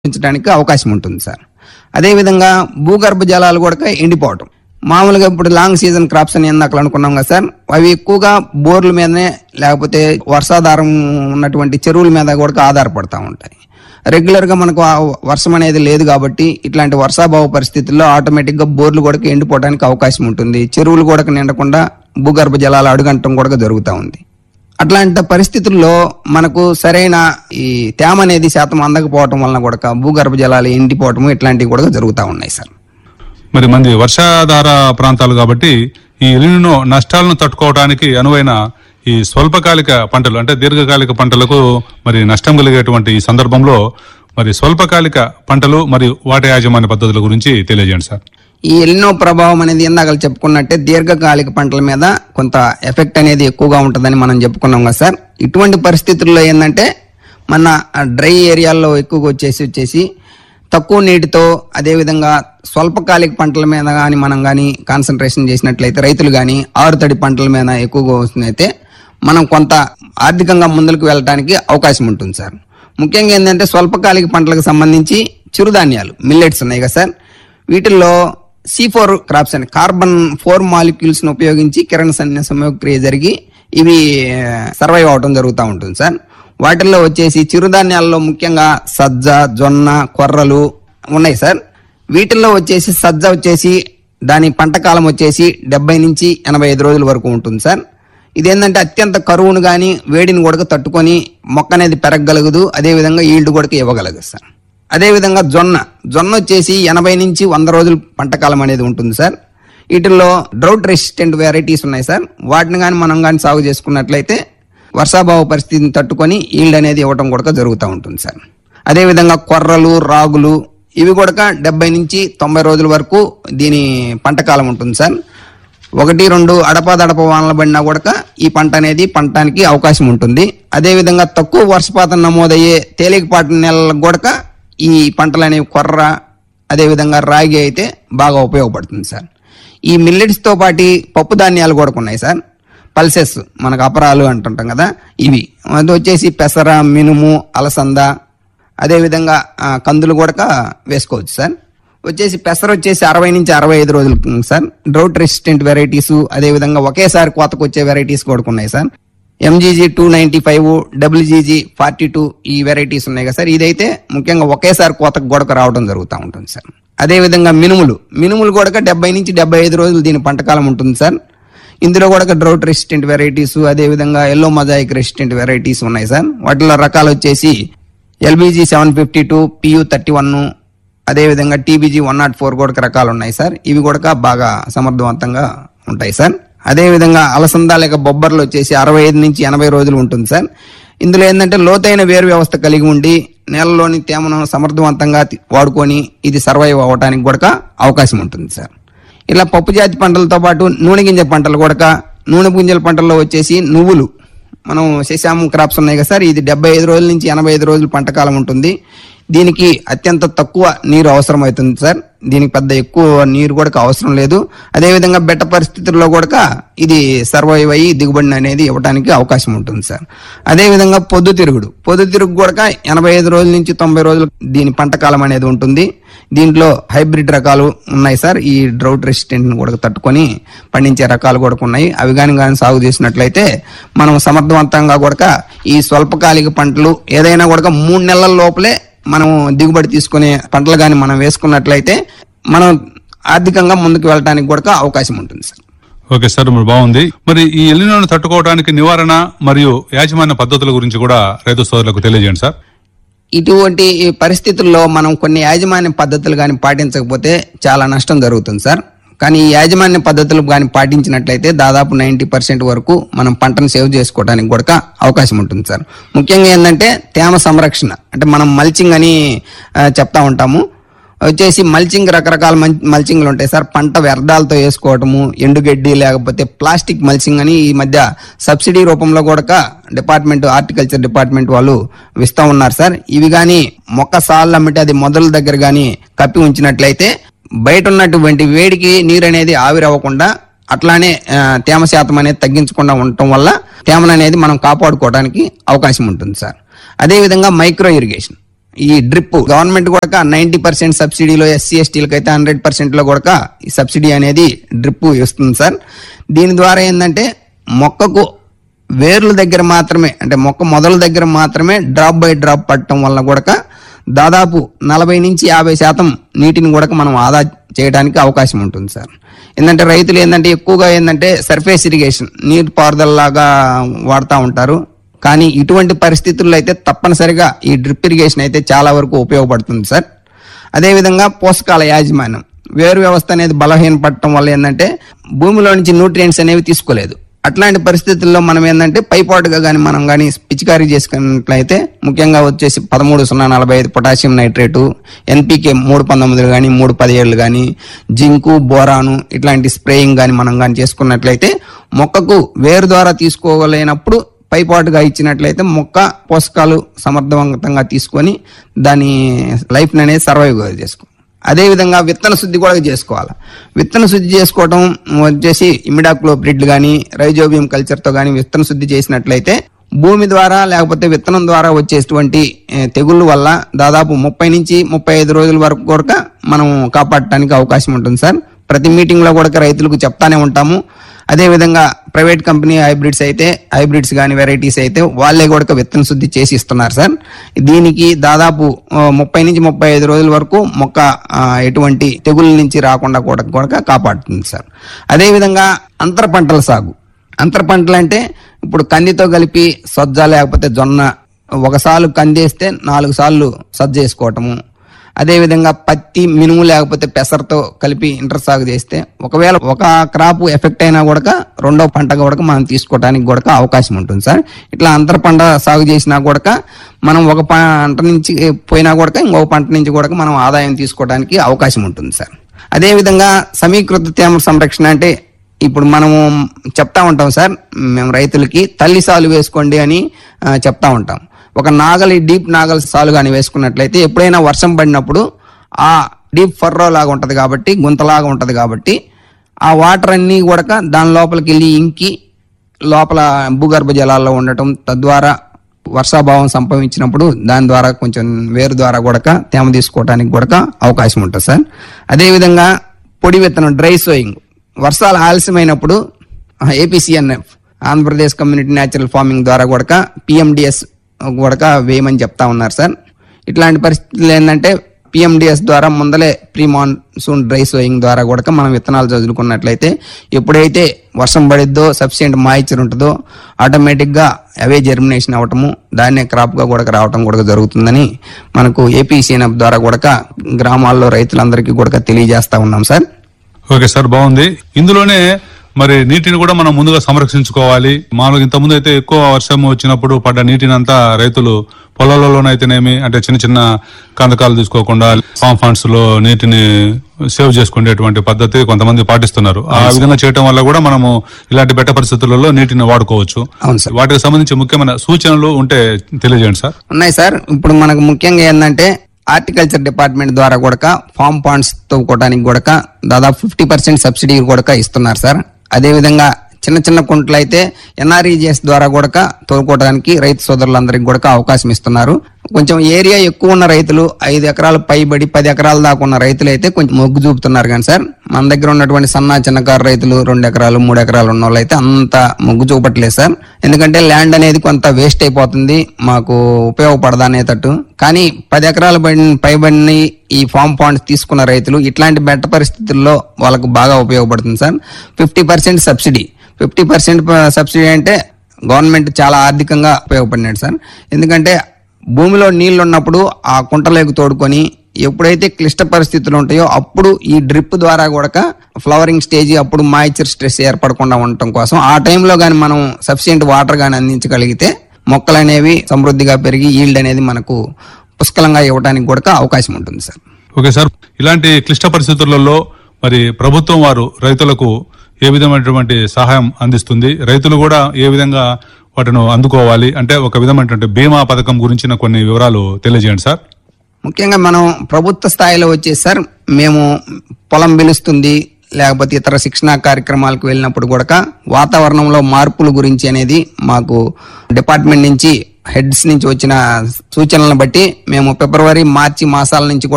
పెంచడానికి అవకాశం ఉంటుంది సార్ అదేవిధంగా భూగర్భ జలాలు కూడా ఎండిపోవటం మామూలుగా ఇప్పుడు లాంగ్ సీజన్ క్రాప్స్ అని ఇందాక అనుకున్నాం కదా సార్ అవి ఎక్కువగా బోర్ల మీదనే లేకపోతే వర్షాధారం ఉన్నటువంటి చెరువుల మీద కూడా ఆధారపడతా ఉంటాయి రెగ్యులర్ గా మనకు ఆ వర్షం అనేది లేదు కాబట్టి ఇట్లాంటి వర్షాభావ పరిస్థితుల్లో ఆటోమేటిక్ గా బోర్లు కూడా ఎండిపోవడానికి అవకాశం ఉంటుంది చెరువులు కూడా నిండకుండా భూగర్భ జలాలు అడుగంటం కూడా జరుగుతూ ఉంది అట్లాంటి పరిస్థితుల్లో మనకు సరైన ఈ తేమ అనేది శాతం అందకపోవటం వలన కూడా భూగర్భ జలాలు ఎండిపోవటం ఇట్లాంటివి కూడా జరుగుతూ ఉన్నాయి సార్ మరి మంది వర్షాధార ప్రాంతాలు కాబట్టి ఈ ఎలినో నష్టాలను తట్టుకోవడానికి అనువైన ఈ స్వల్పకాలిక పంటలు అంటే దీర్ఘకాలిక పంటలకు మరి నష్టం కలిగేటువంటి ఈ సందర్భంలో మరి స్వల్పకాలిక పంటలు మరియు వాటి యాజమాన్య పద్ధతుల గురించి తెలియజేయండి సార్ ఈ ఎల్నో ప్రభావం అనేది ఇందాక చెప్పుకున్నట్టే దీర్ఘకాలిక పంటల మీద కొంత ఎఫెక్ట్ అనేది ఎక్కువగా ఉంటుందని మనం చెప్పుకున్నాం కదా సార్ ఇటువంటి పరిస్థితుల్లో ఏంటంటే మన డ్రై ఏరియాల్లో ఎక్కువగా వచ్చేసి వచ్చేసి తక్కువ నీటితో అదేవిధంగా స్వల్పకాలిక పంటల మీద కానీ మనం కానీ కాన్సన్ట్రేషన్ చేసినట్లయితే రైతులు కానీ ఆరుతడి పంటల మీద ఎక్కువగా వస్తుందైతే మనం కొంత ఆర్థికంగా ముందుకు వెళ్ళడానికి అవకాశం ఉంటుంది సార్ ముఖ్యంగా ఏంటంటే స్వల్పకాలిక పంటలకు సంబంధించి చిరుధాన్యాలు మిల్లెట్స్ ఉన్నాయి కదా సార్ వీటిల్లో సి ఫోర్ క్రాప్స్ అని కార్బన్ ఫోర్ మాలిక్యూల్స్ ను ఉపయోగించి కిరణ సన్య సంయోగక్రియ జరిగి ఇవి సర్వైవ్ అవడం జరుగుతూ ఉంటుంది సార్ వాటిల్లో వచ్చేసి చిరుధాన్యాల్లో ముఖ్యంగా సజ్జ జొన్న కొర్రలు ఉన్నాయి సార్ వీటిల్లో వచ్చేసి సజ్జ వచ్చేసి దాని పంట కాలం వచ్చేసి డెబ్బై నుంచి ఎనభై ఐదు రోజుల వరకు ఉంటుంది సార్ ఇదేంటంటే అత్యంత కరువును కానీ వేడిని కూడా తట్టుకొని మొక్క అనేది పెరగగలగదు అదేవిధంగా ఈల్డ్ కూడా ఇవ్వగలదు సార్ అదేవిధంగా జొన్న జొన్న వచ్చేసి ఎనభై నుంచి వంద రోజుల పంట కాలం అనేది ఉంటుంది సార్ వీటిల్లో డ్రౌట్ రెసిస్టెంట్ వెరైటీస్ ఉన్నాయి సార్ వాటిని కానీ మనం కానీ సాగు చేసుకున్నట్లయితే వర్షాభావ పరిస్థితిని తట్టుకొని ఈల్డ్ అనేది ఇవ్వటం కూడా జరుగుతూ ఉంటుంది సార్ అదేవిధంగా కొర్రలు రాగులు ఇవి కూడా డెబ్బై నుంచి తొంభై రోజుల వరకు దీని పంట కాలం ఉంటుంది సార్ ఒకటి రెండు అడపాదడప వానలు పడినా కూడా ఈ పంట అనేది పంటానికి అవకాశం ఉంటుంది అదేవిధంగా తక్కువ వర్షపాతం నమోదయ్యే తేలికపాటి నెలలకు కూడా ఈ పంటలు అనేవి కొర్ర అదేవిధంగా రాగి అయితే బాగా ఉపయోగపడుతుంది సార్ ఈ మిల్లెట్స్ తో పాటి పప్పు ధాన్యాలు కూడా ఉన్నాయి సార్ పల్సెస్ మనకు అపరాలు అంటుంటాం కదా ఇవి అది వచ్చేసి పెసర మినుము అలసంద అదేవిధంగా ఆ, కందులు కూడా వేసుకోవచ్చు సార్ వచ్చేసి పెసర వచ్చేసి అరవై నుంచి అరవై ఐదు రోజులు ఉంటుంది సార్ డ్రౌట్ రెసిస్టెంట్ వెరైటీస్ అదేవిధంగా ఒకేసారి కోతకు వచ్చే వెరైటీస్ కూడా ఉన్నాయి sir MGG two ninety five WGG forty two ఈ వెరైటీస్ ఉన్నాయి కదా సార్ ఇదైతే ముఖ్యంగా ఒకేసారి కోతకు గొడక రావడం జరుగుతూ ఉంటుంది సార్ అదేవిధంగా మినుములు మినుములు కూడా డెబ్బై నుంచి డెబ్బై ఐదు రోజులు దీని పంటకాలం ఉంటుంది సార్ ఇందులో కూడా డ్రౌట్ రెసిస్టెంట్ వెరైటీస్ అదేవిధంగా ఎల్లో మొజాయిక్ రెసిస్టెంట్ వెరైటీస్ ఉన్నాయి సార్ వాటిలో రకాలు వచ్చేసి LBG seven fifty two PU thirty one అదేవిధంగా టీబీజీ వన్ నాట్ ఫోర్ కూడా రకాలు ఉన్నాయి సార్ ఇవి కూడా బాగా సమర్థవంతంగా ఉంటాయి సార్ అదేవిధంగా అలసంద లేక బొబ్బర్లు వచ్చేసి అరవై ఐదు నుంచి ఎనభై రోజులు ఉంటుంది సార్ ఇందులో ఏంటంటే లోతైన వేరు వ్యవస్థ కలిగి ఉండి నేలలోని తేమను సమర్థవంతంగా తి- వాడుకొని ఇది సర్వైవ్ అవ్వడానికి కూడా అవకాశం ఉంటుంది సార్ ఇలా పప్పు జాతి పంటలతో పాటు నూనె గింజ పంటలు కూడా నూనె గింజల పంటల్లో వచ్చేసి నువ్వులు మనం శశాము క్రాప్స్ ఉన్నాయి కదా సార్ ఇది డెబ్బై ఐదు రోజుల నుంచి ఎనభై ఐదు రోజులు పంట కాలం ఉంటుంది దీనికి అత్యంత తక్కువ నీరు అవసరం అవుతుంది సార్ దీనికి పెద్ద ఎక్కువ నీరు కూడా అవసరం లేదు అదేవిధంగా బెట్ట పరిస్థితుల్లో కూడా ఇది సర్వైవ్ అయ్యి దిగుబడిని అనేది ఇవ్వడానికి అవకాశం ఉంటుంది సార్ అదేవిధంగా పొద్దుతిరుగుడు పొద్దుతిరుగు కూడా ఎనభై ఐదు రోజుల నుంచి తొంభై రోజులు దీని పంట కాలం అనేది ఉంటుంది దీంట్లో హైబ్రిడ్ రకాలు ఉన్నాయి సార్ ఈ డ్రౌట్ రెసిస్టెంట్ కూడా తట్టుకొని పండించే రకాలు కూడా ఉన్నాయి అవి కానీ కానీ సాగు చేసినట్లయితే మనం సమర్థవంతంగా కూడా ఈ స్వల్పకాలిక పంటలు ఏదైనా కూడా మూడు నెలల లోపలే మనం దిగుబడి తీసుకునే పంటలు కానీ మనం వేసుకున్నట్లయితే మనం ఆర్థికంగా ముందుకు వెళ్ళడానికి కూడా అవకాశం ఉంటుంది సార్ ఓకే సార్ మరి బాగుంది మరి ఈ ఎలినోను తట్టుకోవడానికి నివారణ మరియు యాజమాన్య పద్ధతుల గురించి కూడా రైతు సోదరులకు తెలియజేయండి సార్ ఇటువంటి పరిస్థితుల్లో మనం కొన్ని యాజమాన్య పద్ధతులు కానీ పాటించకపోతే చాలా నష్టం జరుగుతుంది సార్ కానీ ఈ యాజమాన్య పద్ధతులు కానీ పాటించినట్లయితే దాదాపు నైంటీ పర్సెంట్ వరకు మనం పంటను సేవ్ చేసుకోవడానికి కూడా అవకాశం ఉంటుంది సార్ ముఖ్యంగా ఏంటంటే తేమ సంరక్షణ అంటే మనం మల్చింగ్ అని ఆ, చెప్తా ఉంటాము వచ్చేసి మల్చింగ్ రకరకాల మల్- మల్చింగ్లు ఉంటాయి సార్ పంట వ్యర్థాలతో వేసుకోవటము ఎండుగడ్డి లేకపోతే ప్లాస్టిక్ మల్చింగ్ అని ఈ మధ్య సబ్సిడీ రూపంలో కూడా డిపార్ట్మెంట్ హార్టికల్చర్ డిపార్ట్మెంట్ వాళ్ళు ఇస్తా ఉన్నారు సార్ ఇవి కానీ మొక్క సాళ్ళు అమ్మితే అది మొదల దగ్గర కానీ కప్పి ఉంచినట్లయితే బయట ఉన్నటువంటి వేడికి నీరు అనేది ఆవిరవ్వకుండా అట్లానే ఆ, తేమ శాతం అనేది తగ్గించకుండా ఉండటం వల్ల తేమను అనేది మనం కాపాడుకోవడానికి అవకాశం ఉంటుంది సార్ అదేవిధంగా మైక్రో ఇరిగేషన్ ఈ డ్రిప్ గవర్నమెంట్ కూడా నైన్టీ పర్సెంట్ సబ్సిడీలో ఎస్సీ ఎస్టీలకు అయితే హండ్రెడ్ పర్సెంట్ లో కూడా ఈ సబ్సిడీ అనేది డ్రిప్ ఇస్తుంది సార్ దీని ద్వారా ఏంటంటే మొక్కకు వేర్ల దగ్గర మాత్రమే అంటే మొక్క మొదల దగ్గర మాత్రమే డ్రాప్ బై డ్రాప్ పట్టడం వల్ల కూడా దాదాపు నలభై నుంచి యాభై శాతం నీటిని కూడా మనం ఆదా చేయడానికి అవకాశం ఉంటుంది సార్ ఏంటంటే రైతులు ఏంటంటే ఎక్కువగా ఏంటంటే సర్ఫేస్ ఇరిగేషన్ నీటి పారుదలలాగా వాడుతూ ఉంటారు కానీ ఇటువంటి పరిస్థితుల్లో అయితే తప్పనిసరిగా ఈ డ్రిప్ ఇరిగేషన్ అయితే చాలా వరకు ఉపయోగపడుతుంది సార్ అదేవిధంగా పోషకాల యాజమాన్యం వేరు వ్యవస్థ అనేది బలహీనపడటం వల్ల ఏంటంటే భూమిలో నుంచి న్యూట్రియంట్స్ అనేవి తీసుకోలేదు అట్లాంటి పరిస్థితుల్లో మనం ఏంటంటే పైపాటుగా కానీ మనం కానీ పిచికారీ చేసుకున్నట్లయితే ముఖ్యంగా వచ్చేసి పదమూడు సున్నా నలభై ఐదు పొటాషియం నైట్రేటు ఎన్పికే మూడు పంతొమ్మిది కానీ మూడు పదిహేళ్ళు కానీ జింకు బోరాను ఇట్లాంటి స్ప్రేయింగ్ కానీ మనం కానీ చేసుకున్నట్లయితే మొక్కకు వేరు ద్వారా తీసుకోలేనప్పుడు పైపాటుగా ఇచ్చినట్లయితే మొక్క పోషకాలు సమర్థవంతంగా తీసుకొని దాని లైఫ్ అనేది సర్వైవ్ చేసుకో అదే విధంగా విత్తన శుద్ధి కూడా చేసుకోవాలి విత్తన శుద్ధి చేసుకోవడం వచ్చేసి ఇమిడాక్లో బ్రిడ్ కానీ రైజోబియం కల్చర్తో కానీ విత్తన శుద్ధి చేసినట్లయితే భూమి ద్వారా లేకపోతే విత్తనం ద్వారా వచ్చేటువంటి ఏ, తెగుళ్ళ వల్ల దాదాపు ముప్పై నుంచి ముప్పై ఐదు రోజుల వరకు కూడా మనం కాపాడటానికి అవకాశం ఉంటుంది సార్ ప్రతి మీటింగ్ లో కూడా రైతులకు చెప్తానే ఉంటాము అదే విధంగా ప్రైవేట్ కంపెనీ హైబ్రిడ్స్ అయితే హైబ్రిడ్స్ కానీ వెరైటీస్ అయితే వాళ్ళే కూడా విత్తన శుద్ధి చేసి ఇస్తున్నారు సార్ దీనికి దాదాపు ఆ, ముప్పై నుంచి ముప్పై ఐదు రోజుల వరకు మొక్క ఆ, ఎటువంటి తెగుళ్ళ నుంచి రాకుండా కూడా కూడా కాపాడుతుంది సార్ అదే విధంగా అంతర పంటల సాగు అంతర పంటలు అంటే ఇప్పుడు కందితో కలిపి సజ్జ లేకపోతే జొన్న ఒకసారి కందేస్తే నాలుగు సార్లు సజ్జ వేసుకోవటము అదేవిధంగా పత్తి మినుము లేకపోతే పెసరతో కలిపి ఇంటర్ సాగు చేస్తే ఒకవేళ ఒక క్రాప్ ఎఫెక్ట్ అయినా కూడా రెండో పంట కూడా మనం తీసుకోవడానికి కూడా అవకాశం ఉంటుంది సార్ ఇట్లా అంతర పంట సాగు చేసినా కూడా మనం ఒక పంట నుంచి పోయినా కూడా ఇంకొక పంట నుంచి కూడా మనం ఆదాయం తీసుకోవడానికి అవకాశం ఉంటుంది సార్ అదేవిధంగా సమీకృత తేమ సంరక్షణ అంటే ఇప్పుడు మనము చెప్తా ఉంటాం సార్ మేము రైతులకి తల్లి సాలు వేసుకోండి అని ఆ, చెప్తా ఉంటాం ఒక నాగలి డీప్ నాగలి సాలు కానీ వేసుకున్నట్లయితే ఎప్పుడైనా వర్షం పడినప్పుడు ఆ డీప్ ఫర్రో లాగా ఉంటది కాబట్టి గుంతలాగా ఉంటది కాబట్టి ఆ వాటర్ అన్ని కూడా దాని లోపలికి వెళ్ళి ఇంకి లోపల భూగర్భ జలాల్లో ఉండటం తద్వారా వర్షాభావం సంభవించినప్పుడు దాని ద్వారా కొంచెం వేరు ద్వారా కూడా తేమ తీసుకోవడానికి కూడా అవకాశం ఉంటుంది సార్ అదేవిధంగా పొడి విత్తనం డ్రై సోయింగ్ వర్షాలు ఆలస్యమైనప్పుడు APCNF Andhra Pradesh community natural farming ద్వారా కూడా పిఎండిఎస్ కూడా వేయమని చెప్తా ఉన్నారు సార్ ఇట్లాంటి పరిస్థితులు ఏంటంటే పిఎండిఎస్ ద్వారా ముందలే ప్రీ మాన్సూన్ డ్రై సోయింగ్ ద్వారా కూడా మనం విత్తనాలు చదువుకున్నట్లయితే ఎప్పుడైతే వర్షం పడిద్దో సఫిషియెంట్ మాయిచర్ ఉంటుందో ఆటోమేటిక్ గా అవే జర్మినేషన్ అవటము దాన్నే క్రాప్ గా కూడా రావటం కూడా జరుగుతుందని మనకు ఏపీసీఎన్ఎఫ్ ద్వారా కూడా గ్రామాల్లో రైతులందరికీ కూడా తెలియజేస్తా ఉన్నాం సార్ ఓకే సార్ బాగుంది ఇందులోనే మరి నీటిని కూడా మనం ముందుగా సంరక్షించుకోవాలి మామూలుగా ఇంత ముందు అయితే ఎక్కువ వర్షం వచ్చినప్పుడు పడ్డ నీటిని అంతా రైతులు పొలాలలోనైతేనేమి అంటే చిన్న చిన్న కందకాలు తీసుకోకుండా ఫామ్ ఫండ్స్ లో నీటిని సేవ్ చేసుకునేటువంటి పద్ధతి కొంతమంది పాటిస్తున్నారు ఆ విధంగా చేయటం వల్ల కూడా మనము ఇలాంటి బెట్ట పరిస్థితులలో నీటిని వాడుకోవచ్చు అవును సార్ వాటికి సంబంధించి ముఖ్యమైన సూచనలు ఉంటే తెలియజేయండి సార్ ఉన్నాయి సార్ ఇప్పుడు మనకు ముఖ్యంగా ఏంటంటే హార్టికల్చర్ డిపార్ట్మెంట్ ద్వారా కూడా ఫామ్ పాండ్స్ తవ్వుకోవడానికి కూడా దాదాపు ఫిఫ్టీ పర్సెంట్ సబ్సిడీ కూడా ఇస్తున్నారు సార్ అదేవిధంగా చిన్న చిన్న కుంటలు అయితే ఎన్ఆర్ఈజిఎస్ ద్వారా కూడా తోలుకోవడానికి రైతు సోదరులందరికీ కూడా అవకాశం ఇస్తున్నారు కొంచెం ఏరియా ఎక్కువ ఉన్న రైతులు ఐదు ఎకరాలు పైబడి పది ఎకరాల దాకా ఉన్న రైతులు అయితే కొంచెం మొగ్గు చూపుతున్నారు కానీ సార్ మన దగ్గర ఉన్నటువంటి సన్న చిన్నకారు రైతులు రెండు ఎకరాలు మూడు ఎకరాలు ఉన్న వాళ్ళు అయితే అంత మొగ్గు చూపట్లేదు సార్ ఎందుకంటే ల్యాండ్ అనేది కొంత వేస్ట్ అయిపోతుంది మాకు ఉపయోగపడదా అనేటట్టు కానీ పది ఎకరాల పైన పైబడిని ఈ ఫామ్ పాండ్స్ తీసుకున్న రైతులు ఇట్లాంటి బెట్ట పరిస్థితుల్లో వాళ్ళకు బాగా ఉపయోగపడుతుంది sir fifty percent subsidy fifty percent subsidy అంటే గవర్నమెంట్ చాలా ఆర్థికంగా ఉపయోగపడినాడు సార్ ఎందుకంటే భూమిలో నీళ్లు ఉన్నప్పుడు ఆ కుంటలోకి తోడుకొని ఎప్పుడైతే క్లిష్ట పరిస్థితులు ఉంటాయో అప్పుడు ఈ డ్రిప్ ద్వారా కూడా ఫ్లవరింగ్ స్టేజ్ అప్పుడు మాయిచర్ స్ట్రెస్ ఏర్పడకుండా ఉండటం కోసం ఆ టైంలో కానీ మనం సఫిషియెంట్ వాటర్ కానీ అందించగలిగితే మొక్కలు అనేవి సమృద్ధిగా పెరిగి ఈల్డ్ అనేది మనకు పుష్కలంగా ఇవ్వడానికి కూడా అవకాశం ఉంటుంది సార్ ఓకే సార్ ఇలాంటి క్లిష్ట పరిస్థితులలో మరి ప్రభుత్వం వారు రైతులకు ఏ విధమైనటువంటి సహాయం అందిస్తుంది రైతులు కూడా ఏ విధంగా వాటిని అందుకోవాలి అంటే ఒక విధమైనటువంటి బీమా పథకం గురించిన కొన్ని వివరాలు తెలియజేయండి సార్ ముఖ్యంగా మనం ప్రభుత్వ స్థాయిలో వచ్చేసి సార్ మేము పొలం పిలుస్తుంది లేకపోతే ఇతర శిక్షణా కార్యక్రమాలకు వెళ్ళినప్పుడు కూడా వాతావరణంలో మార్పుల గురించి అనేది మాకు డిపార్ట్మెంట్ నుంచి హెడ్స్ నుంచి వచ్చిన సూచనలను బట్టి మేము ఫిబ్రవరి మార్చి మాసాల నుంచి కూడా